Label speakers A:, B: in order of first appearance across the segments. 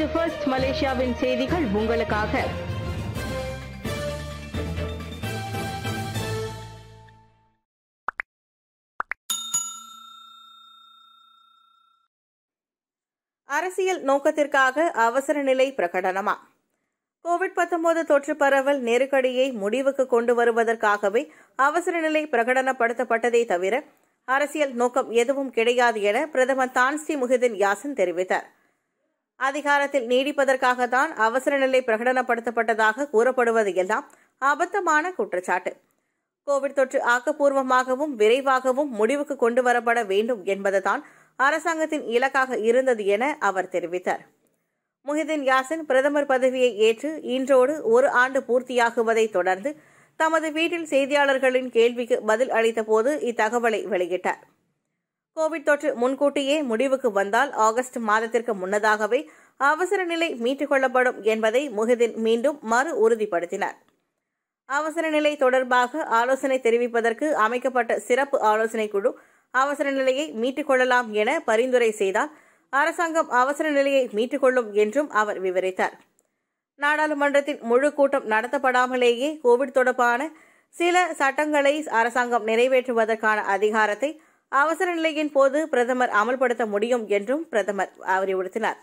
A: இது ஃபர்ஸ்ட் மலேசியாவின் செய்திகள் உங்களுக்காக
B: அரசியல் நோக்கத்திற்காக அவசர நிலை பிரகடனமா கோவிட் 19 தொற்று பரவல் நெருக்கடியை முடிவுக்கு கொண்டு வருவதற்காகவே அவசர நிலை பிரகடனப்படுத்தப்பட்டதே தவிர அரசியல் நோக்கம் எதுவும் கிடையாது என பிரதமர் தான்ஸ்ரீ முஹிதின் யாசின் தெரிவித்தார் அதிகாரத்தில் நீடிப்பதற்காக தான் அவசர நிலை பிரகடனப்படுத்தப்பட்டதாக கூறப்படுவது எல்லாம் அபத்தமான குற்றச்சாட்டு கோவிட் தொற்று ஆக்கப்பூர்வமாகவும் விரைவாகவும் முடிவுக்கு கொண்டு வரப்பட வேண்டும் என்பதுதான் அரசாங்கத்தின் இலக்காக இருந்தது என அவர் தெரிவித்தார் முஹிதின் யாசின் பிரதமர் பதவியை ஏற்று இன்றோடு ஒரு ஆண்டு பூர்த்தியாகுவதை தொடர்ந்து தமது வீட்டில் செய்தியாளர்களின் கேள்விக்கு பதில் அளித்தபோது இத்தகவலை வெளியிட்டார் கோவிட் தொற்று முன்கூட்டியே முடிவுக்கு வந்தால் ஆகஸ்ட் மாதத்திற்கு முன்னதாகவே அவசர நிலை மீட்டுக் கொள்ளப்படும் என்பதை முஹிதின் மீண்டும் மறு உறுதிப்படுத்தினார் அவசர நிலை தொடர்பாக ஆலோசனை தெரிவிப்பதற்கு அமைக்கப்பட்ட சிறப்பு ஆலோசனை குழு அவசர நிலையை மீட்டுக் கொள்ளலாம் என பரிந்துரை செய்தால் அரசாங்கம் அவசர நிலையை மீட்டுக் கொள்ளும் என்றும் அவர் விவரித்தார் நாடாளுமன்றத்தின் முழு கூட்டம் நடத்தப்படாமலேயே கோவிட் தொடர்பான சில சட்டங்களை அரசாங்கம் நிறைவேற்றுவதற்கான அதிகாரத்தை அவசர நிலையின் போது பிரதமர் அமல்படுத்த முடியும் என்றும் பிரதமர் அறிவுறுத்தினார்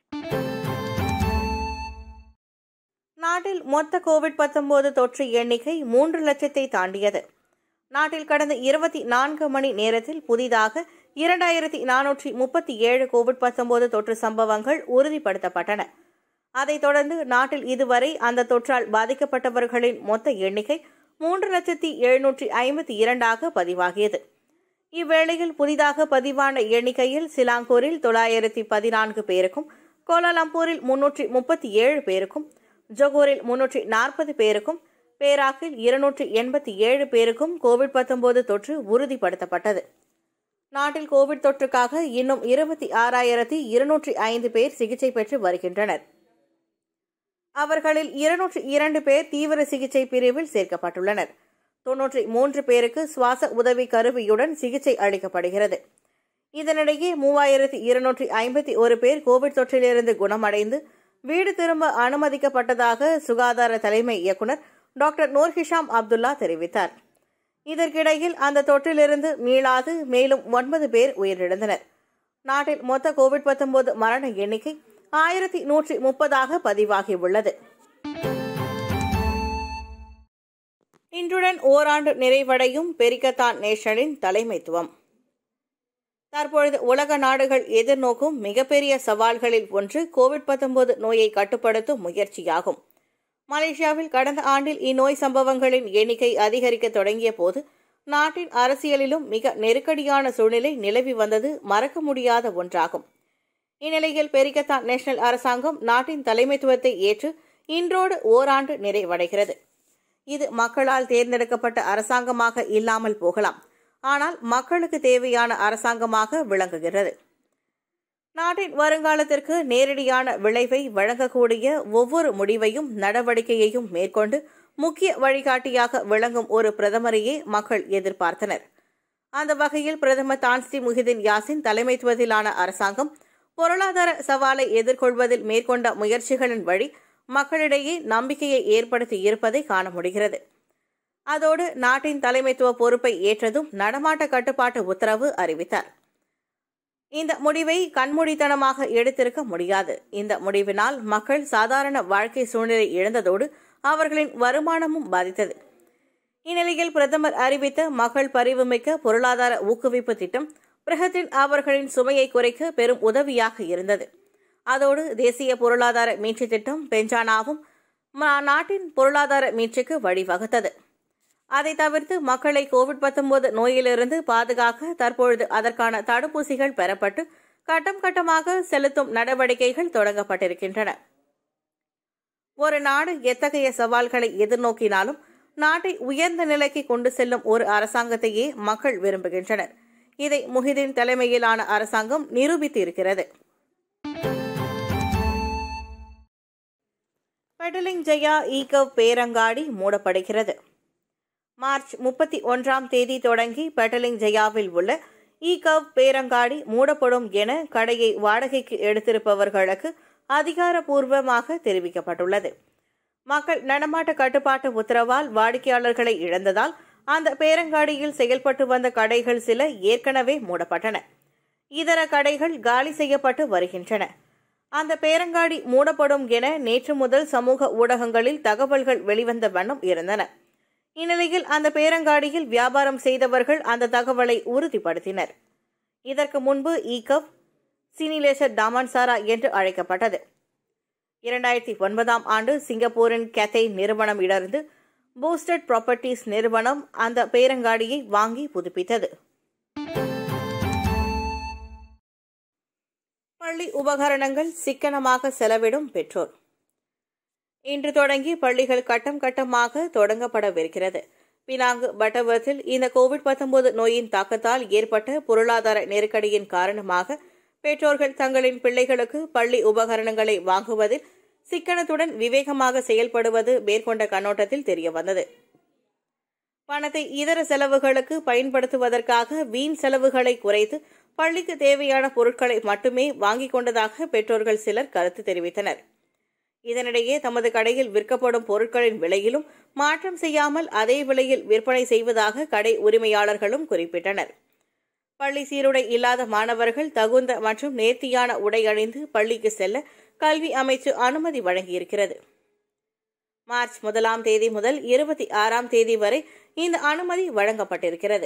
B: நாட்டில் மொத்த கோவிட் 19 தொற்று எண்ணிக்கை மூன்று லட்சத்தை தாண்டியது நாட்டில் கடந்த இருபத்தி நான்கு மணி நேரத்தில் புதிதாக இரண்டாயிரத்தி நானூற்றி முப்பத்தி ஏழு கோவிட் 19 தொற்று சம்பவங்கள் உறுதிப்படுத்தப்பட்டன அதைத் தொடர்ந்து நாட்டில் இதுவரை அந்த தொற்றால் பாதிக்கப்பட்டவர்களின் மொத்த எண்ணிக்கை மூன்று லட்சத்தி எழுநூற்றி ஐம்பத்தி இரண்டாக பதிவாகியது இவ்வேளையில் புதிதாக பதிவான எண்ணிக்கையில் சிலாங்கூரில் தொள்ளாயிரத்தி பதினான்கு பேருக்கும் கோலாலம்பூரில் முன்னூற்றி முப்பத்தி ஏழு பேருக்கும் ஜொகூரில் முன்னூற்றி நாற்பது பேருக்கும் பேராக்கில் இருநூற்றி எண்பத்தி ஏழு பேருக்கும் கோவிட் 19 தொற்று உறுதிப்படுத்தப்பட்டது நாட்டில் கோவிட் தொற்றுக்காக இன்னும் இருபத்தி ஆறாயிரத்தி இருநூற்றி ஐந்து பேர் சிகிச்சை பெற்று வருகின்றனர் அவர்களில் இருநூற்றி இரண்டு பேர் தீவிர சிகிச்சை பிரிவில் சேர்க்கப்பட்டுள்ளனர் தொன்னூற்றி மூன்று பேருக்கு சுவாச உதவி கருவியுடன் சிகிச்சை அளிக்கப்படுகிறது இதனிடையே மூவாயிரத்தி இருநூற்றி ஐம்பத்தி ஒரு பேர் கோவிட் தொற்றிலிருந்து குணமடைந்து வீடு திரும்ப அனுமதிக்கப்பட்டதாக சுகாதார தலைமை இயக்குநர் டாக்டர் நூர் ஹிஷாம் அப்துல்லா தெரிவித்தார் இதற்கிடையில் அந்த தொற்றிலிருந்து மீளாது மேலும் ஒன்பது பேர் உயிரிழந்தனர் நாட்டில் மொத்த கோவிட் 19 மரண எண்ணிக்கை ஆயிரத்தி நூற்றி முப்பதாக பதிவாகியுள்ளது இன்றுடன் ஓராண்டு நிறைவடையும் பெரிக்கத்தான் நேஷனின் தலைமைத்துவம் தற்பொழுது உலக நாடுகள் எதிர்நோக்கும் மிகப்பெரிய சவால்களில் ஒன்று கோவிட் 19 நோயை கட்டுப்படுத்தும் முயற்சியாகும் மலேசியாவில் கடந்த ஆண்டில் இந்நோய் சம்பவங்களின் எண்ணிக்கை அதிகரிக்க தொடங்கிய போது நாட்டின் அரசியலிலும் மிக நெருக்கடியான சூழ்நிலை நிலவி வந்தது மறக்க முடியாத ஒன்றாகும் இந்நிலையில் பெரிக்கத்தான் நேஷனல் அரசாங்கம் நாட்டின் தலைமைத்துவத்தை ஏற்று இன்றோடு ஓராண்டு நிறைவடைகிறது இது மக்களால் தேர்ந்தெடுக்கப்பட்ட அரசாங்கமாக இல்லாமல் போகலாம் ஆனால் மக்களுக்கு தேவையான அரசாங்கமாக விளங்குகிறது நாட்டின் வருங்காலத்திற்கு நேரடியான விளைவை வழங்கக்கூடிய ஒவ்வொரு முடிவையும் நடவடிக்கையையும் மேற்கொண்டு முக்கிய வழிகாட்டியாக விளங்கும் ஒரு பிரதமரையே மக்கள் எதிர்பார்த்தனர் அந்த வகையில் பிரதமர் தான்ஸ்ரீ முஹிதின் யாசின் தலைமைத்துவத்திலான அரசாங்கம் பொருளாதார சவாலை எதிர்கொள்வதில் மேற்கொண்ட முயற்சிகளின் வழி மக்களிடையே நம்பிக்கையை ஏற்படுத்தி இருப்பதை காண முடிகிறது அதோடு நாட்டின் தலைமைத்துவ பொறுப்பை ஏற்றதும் நடமாட்ட கட்டுப்பாட்டு உத்தரவு அறிவித்தார் இந்த முடிவை கண்மூடித்தனமாக எடுத்திருக்க முடியாது இந்த முடிவினால் மக்கள் சாதாரண வாழ்க்கை சூழ்நிலை இழந்ததோடு அவர்களின் வருமானமும் பாதித்தது இந்நிலையில் பிரதமர் அறிவித்த மக்கள் பரிவுமிக்க பொருளாதார ஊக்குவிப்பு திட்டம் பிரகத்தின் அவர்களின் சுமையை குறைக்க பெரும் உதவியாக இருந்தது அதோடு தேசிய பொருளாதார மீட்சி திட்டம் பெஞ்சானாவும் நாட்டின் பொருளாதார மீட்சிக்கு வழிவகுத்தது அதை தவிர்த்து மக்களை கோவிட் 19 நோயிலிருந்து பாதுகாக்க தற்பொழுது அதற்கான தடுப்பூசிகள் பெறப்பட்டு கட்டம் கட்டமாக செலுத்தும் நடவடிக்கைகள் தொடங்கப்பட்டிருக்கின்றன ஒரு நாடு எத்தகைய சவால்களை எதிர்நோக்கினாலும் நாட்டை உயர்ந்த நிலைக்கு கொண்டு செல்லும் ஒரு அரசாங்கத்தையே மக்கள் விரும்புகின்றனர் இதை முஹிதின் தலைமையிலான அரசாங்கம் நிரூபித்து இருக்கிறது பெடலிங் ஜெயா ஈகவ் பேரங்காடி மூடப்படுகிறது மார்ச் முப்பத்தி ஒன்றாம் தேதி தொடங்கி பெட்டலிங் ஜெயாவில் உள்ள இ கவ் பேரங்காடி மூடப்படும் என கடையை வாடகைக்கு எடுத்திருப்பவர்களுக்கு அதிகாரப்பூர்வமாக தெரிவிக்கப்பட்டுள்ளது மக்கள் நடமாட்ட கட்டுப்பாட்டு உத்தரவால் வாடிக்கையாளர்களை இழந்ததால் அந்த பேரங்காடியில் செயல்பட்டு வந்த கடைகள் சில ஏற்கனவே மூடப்பட்டன இதர கடைகள் காலி செய்யப்பட்டு வருகின்றன அந்த பேரங்காடி மூடப்படும் என நேற்று முதல் சமூக ஊடகங்களில் தகவல்கள் வெளிவந்த வண்ணம் இருந்தன இந்நிலையில் அந்த பேரங்காடியில் வியாபாரம் செய்தவர்கள் அந்த தகவலை உறுதிப்படுத்தினர் இதற்கு முன்பு ஈகவ் சினிலேசர் டாமான்சாரா என்று அழைக்கப்பட்டது இரண்டாயிரத்தி ஒன்பதாம் ஆண்டு சிங்கப்பூரின் கேத்தை நிறுவனம் இடர்ந்து பூஸ்டட் ப்ராப்பர்ட்டிஸ் நிறுவனம் அந்த பேரங்காடியை வாங்கி புதுப்பித்தது பள்ளி உபகரணங்கள் சிக்கனமாக செலவிடும் பெற்றோர் இன்று தொடங்கி பள்ளிகள் கட்டம் கட்டமாக தொடங்கப்படவிருக்கிறது பினாங்கு பட்டவர்த்தில் இந்த கோவிட் 19 நோயின் தாக்கத்தால் ஏற்பட்ட பொருளாதார நெருக்கடியின் காரணமாக பெற்றோர்கள் தங்களின் பிள்ளைகளுக்கு பள்ளி உபகரணங்களை வாங்குவதில் சிக்கனத்துடன் விவேகமாக செயல்படுவது மேற்கொண்ட கண்ணோட்டத்தில் தெரியவந்தது பணத்தை இதர செலவுகளுக்கு பயன்படுத்துவதற்காக வீண் செலவுகளை குறைத்து பள்ளிக்கு தேவையான பொருட்களை மட்டுமே வாங்கிக் கொண்டதாக பெற்றோர்கள் சிலர் கருத்து தெரிவித்தனர் இதனிடையே தமது கடையில் விற்கப்படும் பொருட்களின் விலையிலும் மாற்றம் செய்யாமல் அதே விலையில் விற்பனை செய்வதாக கடை உரிமையாளர்களும் குறிப்பிட்டனர் பள்ளி சீருடை இல்லாத மாணவர்கள் தகுந்த மற்றும் நேர்த்தியான உடை அணிந்து பள்ளிக்கு செல்ல கல்வி அமைச்சு அனுமதி வழங்கியிருக்கிறது மார்ச் முதலாம் தேதி முதல் இருபத்தி ஆறாம் தேதி வரை இந்த அனுமதி வழங்கப்பட்டிருக்கிறது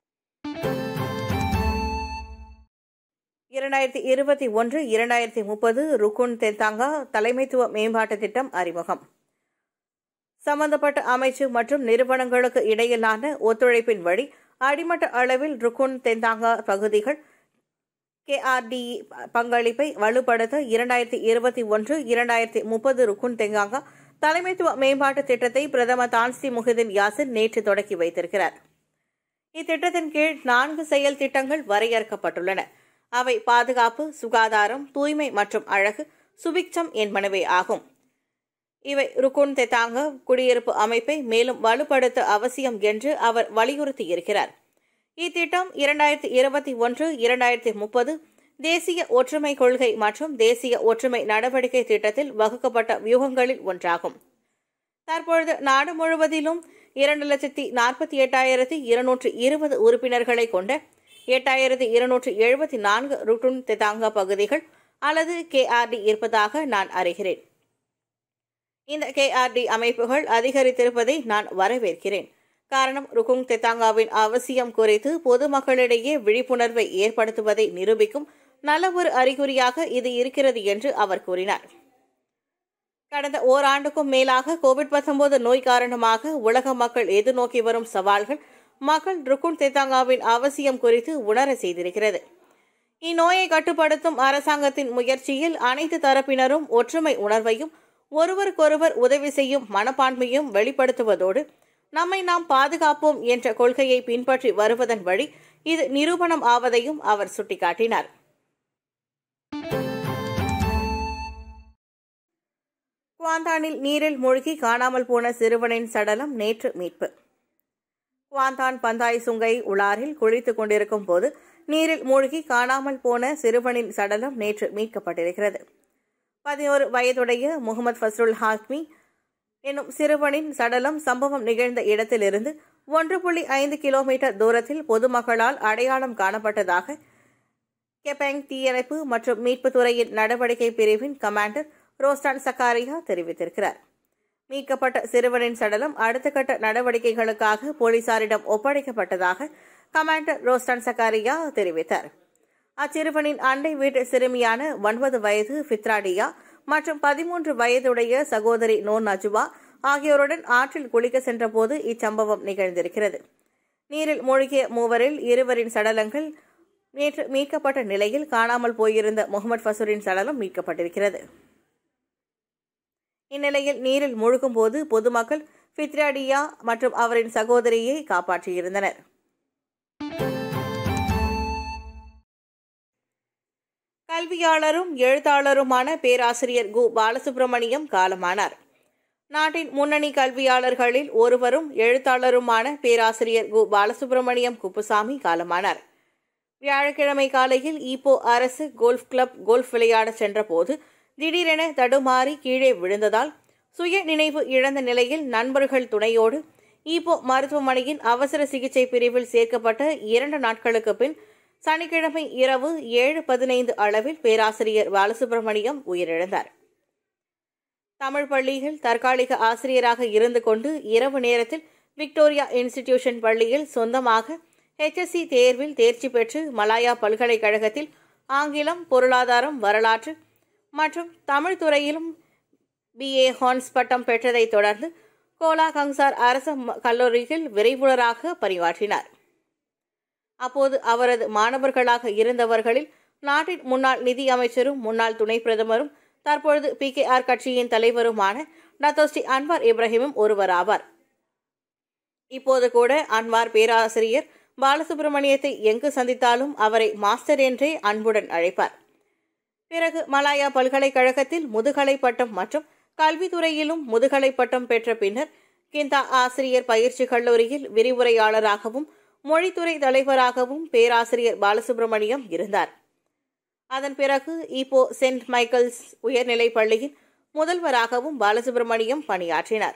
B: இரண்டாயிரத்தி இருபத்தி ஒன்று இரண்டாயிரத்தி முப்பது ருக்குன் தென்தாங்கா தலைமைத்துவ மேம்பாட்டு திட்டம் அறிமுகம் சம்பந்தப்பட்ட அமைச்சு மற்றும் நிறுவனங்களுக்கு இடையிலான ஒத்துழைப்பின் வழி அடிமட்ட அளவில் ருக்குன் தென்தாங்கா பகுதிகள் கேஆர்டி பங்களிப்பை வலுப்படுத்த இரண்டாயிரத்தி இருபத்தி ஒன்று இரண்டாயிரத்தி முப்பது ருக்குன் தெங்காங்கா தலைமைத்துவ மேம்பாட்டு திட்டத்தை பிரதமர் தான்சி முஹிதின் யாசின் நேற்று தொடக்கி வைத்திருக்கிறார் இத்திட்டத்தின் கீழ் நான்கு செயல் திட்டங்கள் வரையறுக்கப்பட்டுள்ளன அவை பாதுகாப்பு சுகாதாரம் தூய்மை மற்றும் அழகு சுபிக்சம் என்பனவே ஆகும் இவை ருக்குன் தெத்தாங்க குடியிருப்பு அமைப்பை மேலும் வலுப்படுத்த அவசியம் என்று அவர் வலியுறுத்தியிருக்கிறார் இத்திட்டம் இரண்டாயிரத்தி இருபத்தி ஒன்று இரண்டாயிரத்தி முப்பது தேசிய ஒற்றுமை கொள்கை மற்றும் தேசிய ஒற்றுமை நடவடிக்கை திட்டத்தில் வகுக்கப்பட்ட வியூகங்களில் ஒன்றாகும் தற்பொழுது நாடு முழுவதிலும் இரண்டு லட்சத்தி நாற்பத்தி எட்டாயிரத்தி இருநூற்றி இருபது உறுப்பினர்களை கொண்ட எட்டாயிரத்தி இருநூற்றி எழுபத்தி நான்கு ருட்டுன் தெதாங்கா பகுதிகள் அல்லது கேஆர்டி இருப்பதாக நான் அறிகிறேன் இந்த கேஆர்டி அமைப்புகள் அதிகரித்திருப்பதை நான் வரவேற்கிறேன் காரணம் ருகுங் தெத்தாங்காவின் அவசியம் குறித்து பொதுமக்களிடையே விழிப்புணர்வை ஏற்படுத்துவதை நிரூபிக்கும் நல்ல ஒரு அறிகுறியாக இது இருக்கிறது என்று அவர் கூறினார் கடந்த ஓராண்டுக்கும் மேலாக கோவிட் 19 நோய் காரணமாக உலக மக்கள் எதிர்நோக்கி வரும் சவால்கள் மக்கள் ருக்குன் தெத்தாங்காவின் அவசியம் குறித்து உணர செய்திருக்கிறது இந்நோயை கட்டுப்படுத்தும் அரசாங்கத்தின் முயற்சியில் அனைத்து தரப்பினரும் ஒற்றுமை உணர்வையும் ஒருவருக்கொருவர் உதவி செய்யும் மனப்பான்மையும் வெளிப்படுத்துவதோடு நம்மை நாம் பாதுகாப்போம் என்ற கொள்கையை பின்பற்றி வருவதன் வழி இது நிரூபணம் ஆவதையும் அவர் சுட்டிக்காட்டினார் குவாந்தானில் நீரில் மூழ்கி காணாமல் போன சிறுவனின் சடலம் நேற்று மீட்பு குவாந்தான் பந்தாய் சுங்கை உலாரில் குளித்துக் கொண்டிருக்கும் போது நீரில் மூழ்கி காணாமல் போன சிறுவனின் சடலம் நேற்று மீட்கப்பட்டிருக்கிறது பதினோரு வயதுடைய முகமது ஃபஸ்ருல் ஹாக்மி என்னும் சிறுவனின் சடலம் சம்பவம் நிகழ்ந்த இடத்திலிருந்து ஒன்று புள்ளி ஐந்து கிலோமீட்டர் தூரத்தில் பொதுமக்களால் அடையாளம் காணப்பட்டதாக கெபெங் தீயணைப்பு மற்றும் மீட்புத் துறையின் நடவடிக்கை பிரிவின் கமாண்டர் ரோஸ்டான் சக்காரியா தெரிவித்திருக்கிறார் மீட்கப்பட்ட சிறுவனின் சடலம் அடுத்த கட்ட நடவடிக்கைகளுக்காக போலீசாரிடம் ஒப்படைக்கப்பட்டதாக கமாண்டர் ரோஸ்டான் சக்காரியா தெரிவித்தார் அச்சிறுவனின் அண்டை வீட்டு சிறுமியான ஒன்பது வயது ஃபித்ராடியா மற்றும் பதிமூன்று வயதுடைய சகோதரி நோ நஜுவா ஆகியோருடன் ஆற்றில் குளிக்க சென்றபோது இச்சம்பவம் நிகழ்ந்திருக்கிறது நீரில் மூழ்கிய மூவரில் இருவரின் சடலங்கள் நேற்று மீட்கப்பட்ட நிலையில் காணாமல் போயிருந்த முகமது ஃபசூரின் சடலம் மீட்கப்பட்டிருக்கிறது இந்நிலையில் நீரில் மூழ்கும் போது பொதுமக்கள் ஃபித்ராடியா மற்றும் அவரின் சகோதரியை காப்பாற்றியிருந்தனர் கல்வியாளரும் எழுத்தாளருமான பேராசிரியர் கு பாலசுப்ரமணியம் காலமானார் நாட்டின் முன்னணி கல்வியாளர்களில் ஒருவரும் எழுத்தாளருமான பேராசிரியர் கு பாலசுப்ரமணியம் குப்புசாமி காலமானார் வியாழக்கிழமை காலையில் ஈப்போ அரசு கோல்ஃப் கிளப் கோல்ஃப் விளையாட சென்றபோது திடீரென தடுமாறி கீழே விழுந்ததால் சுய நினைவு இழந்த நிலையில் நண்பர்கள் துணையோடு ஈப்போ மருத்துவமனையின் அவசர சிகிச்சை பிரிவில் சேர்க்கப்பட்ட இரண்டு நாட்களுக்கு பின் சனிக்கிழமை இரவு ஏழு பதினைந்து அளவில் பேராசிரியர் பாலசுப்ரமணியம் உயிரிழந்தார் தமிழ் பள்ளியில் தற்காலிக ஆசிரியராக இருந்து கொண்டு இரவு நேரத்தில் விக்டோரியா இன்ஸ்டிடியூஷன் பள்ளியில் சொந்தமாக ஹெச்எஸ்சி தேர்வில் தேர்ச்சி பெற்று மலாயா பல்கலைக்கழகத்தில் ஆங்கிலம் பொருளாதாரம் வரலாற்று மற்றும் தமிழ் துறையிலும் பிஏ ஹான்ஸ் பட்டம் பெற்றதைத் தொடர்ந்து கோலா கங்சார் அரசு கல்லூரியில் விரைவுலராக பணியாற்றினார் அப்போது அவரது மாணவர்களாக இருந்தவர்களில் நாட்டின் முன்னாள் நிதி அமைச்சரும் முன்னாள் துணை பிரதமரும் தற்பொழுது பி கே ஆர் கட்சியின் தலைவருமான டத்தோஸ்ரீ அன்வார் இப்ராஹிமும் ஒருவராவார் இப்போது கூட அன்வார் பேராசிரியர் பாலசுப்ரமணியத்தை எங்கு சந்தித்தாலும் அவரை மாஸ்டர் என்றே அன்புடன் அழைப்பார் பிறகு மலாயா பல்கலைக்கழகத்தில் முதுகலை பட்டம் மற்றும் கல்வித்துறையிலும் முதுகலை பட்டம் பெற்ற பின்னர் கிந்தா ஆசிரியர் பயிற்சி கல்லூரியில் விரிவுரையாளராகவும் மொழித்துறை தலைவராகவும் பேராசிரியர் பாலசுப்ரமணியம் இருந்தார் அதன் பிறகு இப்போ சென்ட் மைக்கேல்ஸ் உயர்நிலைப் பள்ளியின் முதல்வராகவும் பாலசுப்ரமணியம் பணியாற்றினார்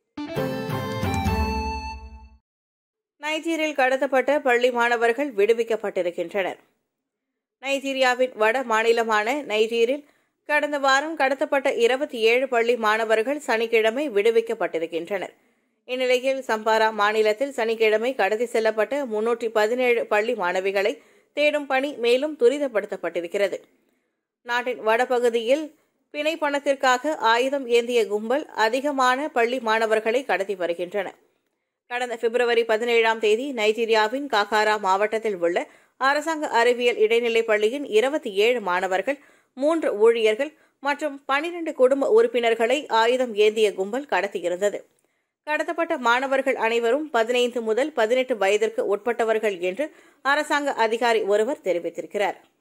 B: நைஜீரில் கடத்தப்பட்ட பள்ளி மாணவர்கள் விடுவிக்கப்பட்டிருக்கின்றனர் நைஜீரியாவின் வட மாநிலமான நைஜீரில் கடந்த வாரம் கடத்தப்பட்ட இருபத்தி ஏழு பள்ளி மாணவர்கள் சனிக்கிழமை விடுவிக்கப்பட்டிருக்கின்றனர் இந்நிலையில் சம்பாரா மாநிலத்தில் சனிக்கிழமை கடத்தி செல்லப்பட்ட முன்னூற்றி பதினேழு பள்ளி மாணவிகளை தேடும் பணி மேலும் துரிதப்படுத்தப்பட்டிருக்கிறது நாட்டின் வடபகுதியில் பிணை பணத்திற்காக ஆயுதம் ஏந்திய கும்பல் அதிகமான பள்ளி மாணவர்களை கடத்தி வருகின்றன கடந்த பிப்ரவரி பதினேழாம் தேதி நைஜீரியாவின் காகாரா மாவட்டத்தில் உள்ள அரசாங்க அறிவியல் இடைநிலைப் பள்ளியின் இருபத்தி ஏழு மாணவர்கள் மூன்று ஊழியர்கள் மற்றும் பனிரெண்டு குடும்ப உறுப்பினர்களை ஆயுதம் ஏந்திய கும்பல் கடத்தியிருந்தது கடத்தப்பட்ட மாணவர்கள் அனைவரும் பதினைந்து முதல் பதினெட்டு வயதிற்கு உட்பட்டவர்கள் என்று அரசாங்க அதிகாரி ஒருவர் தெரிவித்திருக்கிறார்